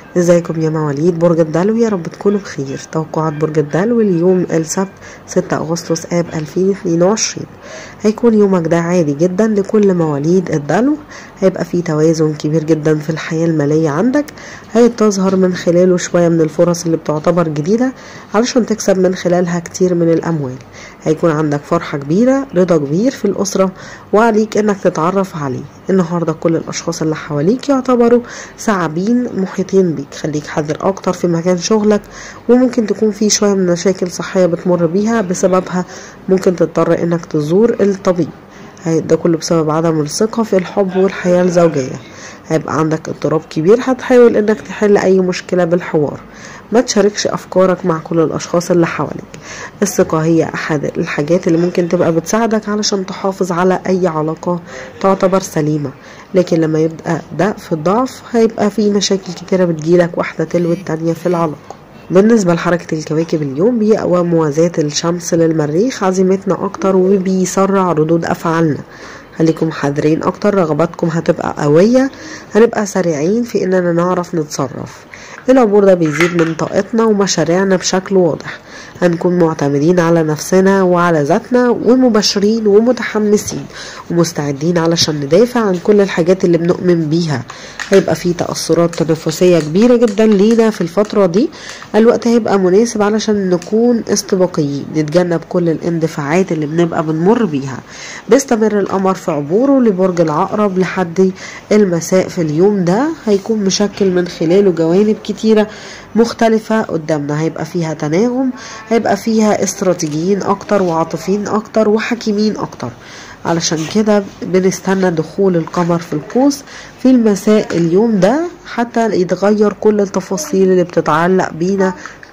ازيكم يا مواليد برج الدلو يا رب تكونوا بخير توقعات برج الدلو اليوم السبت 6 اغسطس اب 2022 هيكون يومك ده عادي جدا لكل مواليد الدلو هيبقى فيه توازن كبير جدا في الحياة المالية عندك هيتظهر من خلاله شوية من الفرص اللي بتعتبر جديدة علشان تكسب من خلالها كتير من الأموال هيكون عندك فرحة كبيرة رضا كبير في الأسرة وعليك إنك تتعرف عليه النهاردة كل الأشخاص اللي حواليك يعتبروا ثعابين محيطين بيك خليك حذر أكتر في مكان شغلك وممكن تكون في شوية من مشاكل صحية بتمر بيها بسببها ممكن تضطر إنك تزور الطبيب ده كله بسبب عدم الثقة في الحب والحياة الزوجية هيبقى عندك اضطراب كبير هتحاول انك تحل اي مشكلة بالحوار ما تشاركش افكارك مع كل الاشخاص اللي حواليك الثقة هي احد الحاجات اللي ممكن تبقى بتساعدك علشان تحافظ على اي علاقة تعتبر سليمة لكن لما يبقى ده في الضعف هيبقى في مشاكل كتيرة بتجيلك واحدة تلو التانية في العلاقة بالنسبة لحركة الكواكب اليوم بيقوى موازاة الشمس للمريخ عزيمتنا أكتر وبيسرع ردود أفعالنا خليكم حذرين أكتر رغباتكم هتبقى قوية هنبقى سريعين في إننا نعرف نتصرف العبور ده بيزيد من طاقتنا ومشاريعنا بشكل واضح هنكون معتمدين على نفسنا وعلى ذاتنا ومبشرين ومتحمسين ومستعدين علشان ندافع عن كل الحاجات اللي بنؤمن بيها هيبقى في تأثرات تنافسية كبيرة جدا لينا في الفترة دي الوقت هيبقى مناسب علشان نكون استباقيين نتجنب كل الاندفاعات اللي بنبقى بنمر بيها بيستمر القمر في عبوره لبرج العقرب لحد المساء في اليوم ده هيكون مشكل من خلاله جوانب كتيرة مختلفة قدامنا هيبقى فيها تناغم هيبقى فيها استراتيجيين اكتر وعاطفيين اكتر وحكيمين اكتر علشان كده بنستنى دخول القمر في القوس في المساء اليوم ده حتى يتغير كل التفاصيل اللي بتتعلق بينا